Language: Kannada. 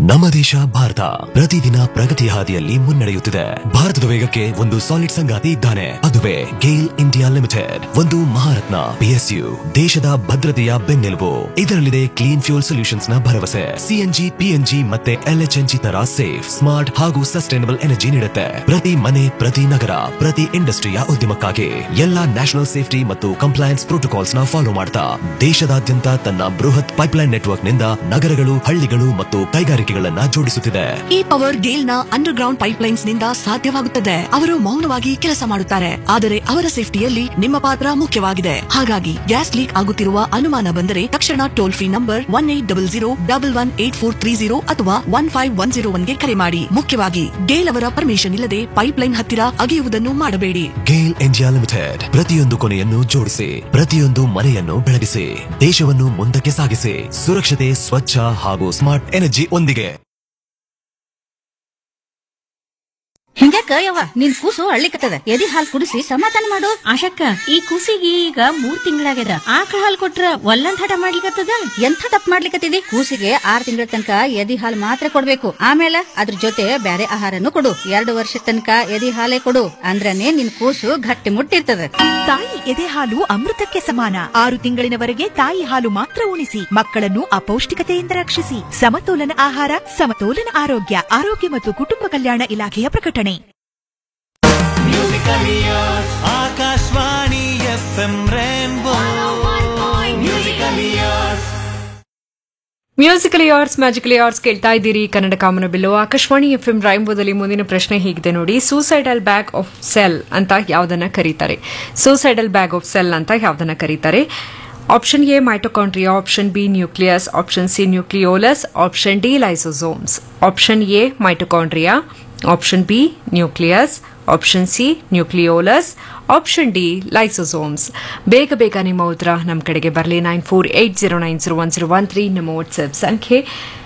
ನಮ್ಮ ದೇಶ ಭಾರತ ಪ್ರತಿದಿನ ಪ್ರಗತಿ ಹಾದಿಯಲ್ಲಿ ಮುನ್ನಡೆಯುತ್ತಿದೆ ಭಾರತದ ವೇಗಕ್ಕೆ ಒಂದು ಸಾಲಿಡ್ ಸಂಗಾತಿ ಇದ್ದಾನೆ ಅದುವೇ ಗೇಲ್ ಇಂಡಿಯಾ ಲಿಮಿಟೆಡ್ ಒಂದು ಮಹಾರತ್ನ ಪಿಎಸ್ಯು ದೇಶದ ಭದ್ರತೆಯ ಬೆನ್ನೆಲುಬು ಇದರಲ್ಲಿದೆ ಕ್ಲೀನ್ ಫ್ಯೂಲ್ ಸೊಲ್ಯೂಷನ್ಸ್ ನ ಭರವಸೆ ಸಿಎನ್ಜಿ ಪಿಎನ್ಜಿ ಮತ್ತೆ ಎಲ್ಎಚ್ಎನ್ಜಿ ತರ ಸೇಫ್ ಸ್ಮಾರ್ಟ್ ಹಾಗೂ ಸಸ್ಟೈನಬಲ್ ಎನರ್ಜಿ ನೀಡುತ್ತೆ ಪ್ರತಿ ಮನೆ ಪ್ರತಿ ನಗರ ಪ್ರತಿ ಇಂಡಸ್ಟ್ರಿಯ ಉದ್ಯಮಕ್ಕಾಗಿ ಎಲ್ಲಾ ನ್ಯಾಷನಲ್ ಸೇಫ್ಟಿ ಮತ್ತು ಕಂಪ್ಲೈನ್ಸ್ ಪ್ರೋಟೋಕಾಲ್ಸ್ ನ ಫಾಲೋ ಮಾಡ್ತಾ ದೇಶದಾದ್ಯಂತ ತನ್ನ ಬೃಹತ್ ಪೈಪ್ಲೈನ್ ನೆಟ್ವರ್ಕ್ ನಿಂದ ನಗರಗಳು ಹಳ್ಳಿಗಳು ಮತ್ತು ಕೈಗಾರಿಕೆಗಳನ್ನ ಜೋಡಿಸುತ್ತಿದೆ ಈ ಪವರ್ ಗೇಲ್ ನ ಅಂಡರ್ ಗ್ರೌಂಡ್ ಪೈಪ್ಲೈನ್ಸ್ ನಿಂದ ಸಾಧ್ಯವಾಗುತ್ತದೆ ಅವರು ಮೌನವಾಗಿ ಕೆಲಸ ಮಾಡುತ್ತಾರೆ ಆದರೆ ಅವರ ಸೇಫ್ಟಿಯಲ್ಲಿ ನಿಮ್ಮ ಪಾತ್ರ ಮುಖ್ಯವಾಗಿದೆ ಹಾಗಾಗಿ ಗ್ಯಾಸ್ ಲೀಕ್ ಆಗುತ್ತಿರುವ ಅನುಮಾನ ಬಂದರೆ ತಕ್ಷಣ toll free number one eight double zero double one eight four three zero ಅಥವಾ ಒನ್ ಫೈವ್ ಒನ್ ಜೀರೋ ಒನ್ಗೆ ಕರೆ ಮಾಡಿ ಮುಖ್ಯವಾಗಿ ಗೇಲ್ ಅವರ ಪರ್ಮಿಷನ್ ಇಲ್ಲದೆ ಪೈಪ್ಲೈನ್ ಹತ್ತಿರ ಅಗೆಯುವುದನ್ನು ಮಾಡಬೇಡಿ ಗೇಲ್ ಇಂಡಿಯಾ ಲಿಮಿಟೆಡ್ ಪ್ರತಿಯೊಂದು ಕೊನೆಯನ್ನು ಜೋಡಿಸಿ ಪ್ರತಿಯೊಂದು ಮನೆಯನ್ನು ಬೆಳಗಿಸಿ ದೇಶವನ್ನು ಮುಂದಕ್ಕೆ ಸಾಗಿಸಿ ಸುರಕ್ಷತೆ ಸ್ವಚ್ಛ ಹಾಗೂ ಸ್ಮಾರ್ಟ್ ಎನರ್ಜಿ ಒಂದಿಗೆ ಹಿಂಗ್ಯಾಕ ಯವ್ವ ನಿನ್ ಕೂಸು ಅಳ್ಳಿಕತ್ತದ ಎದಿ ಹಾಲ್ ಕುಡಿಸಿ ಸಮಾಧಾನ ಮಾಡು ಆಶಕ್ಕ ಈ ಕೂಸಿಗೆ ಈಗ ಮೂರ್ ತಿಂಗಳಾಗ್ಯದ ಆಕಳ ಹಾಲ್ ಕೊಟ್ರ ಒಲ್ಲಂದ್ ಹಠ ಮಾಡ್ಲಿಕತ್ತದ ಎಂಥ ತಪ್ಪು ಮಾಡ್ಲಿಕತ್ತಿದಿ ಕೂಸಿಗೆ ಆರ್ ತಿಂಗಳ ತನಕ ಎದಿ ಹಾಲ್ ಮಾತ್ರ ಕೊಡ್ಬೇಕು ಆಮೇಲೆ ಅದ್ರ ಜೊತೆ ಬ್ಯಾರೆ ಆಹಾರನು ಕೊಡು ಎರಡು ವರ್ಷ ತನಕ ಎದಿ ಹಾಲೇ ಕೊಡು ಅಂದ್ರನೇ ನಿನ್ ಕೂಸು ಗಟ್ಟಿ ಮುಟ್ಟಿರ್ತದ ತಾಯಿ ಎದೆ ಹಾಲು ಅಮೃತಕ್ಕೆ ಸಮಾನ ಆರು ತಿಂಗಳಿನವರೆಗೆ ತಾಯಿ ಹಾಲು ಮಾತ್ರ ಉಣಿಸಿ ಮಕ್ಕಳನ್ನು ಅಪೌಷ್ಟಿಕತೆಯಿಂದ ರಕ್ಷಿಸಿ ಸಮತೋಲನ ಆಹಾರ ಸಮತೋಲನ ಆರೋಗ್ಯ ಆರೋಗ್ಯ ಮತ್ತು ಕುಟುಂಬ ಕಲ್ಯಾಣ ಇಲಾಖೆಯ ಪ್ರಕಟಣೆ Akashvani F M rainbow musically arts magically arts ಕೇಳ್ತಾ ಇದ್ದೀರಿ ಕನ್ನಡ ಕಾಮನ ಬಿಲ್ಲು ಆಕಾಶವಾಣಿ ಎಫ್ ಎಂ ರಾಯಂಬೋದಲ್ಲಿ ಮುಂದಿನ ಪ್ರಶ್ನೆ ಹೀಗಿದೆ ನೋಡಿ ಸೂಸೈಡಲ್ ಬ್ಯಾಗ್ ಆಫ್ ಸೆಲ್ ಅಂತ ಯಾವ್ದನ್ನ ಕರೀತಾರೆ ಸೂಸೈಡಲ್ ಬ್ಯಾಗ್ ಆಫ್ ಸೆಲ್ ಅಂತ ಯಾವ್ದನ್ನ ಕರೀತಾರೆ option A mitochondria option B nucleus option C nucleolus option D lysosomes option A mitochondria option B nucleus option C nucleolus option D lysosomes ಬೇಗ ಬೇಗ ನಿಮ್ಮ ಉತ್ತರ ನಮ್ಮ ಕಡೆಗೆ ಬರಲಿ nine four eight zero nine zero one zero one three ನಮ್ಮ ವಾಟ್ಸ್ಆಪ್ ಸಂಖ್ಯೆ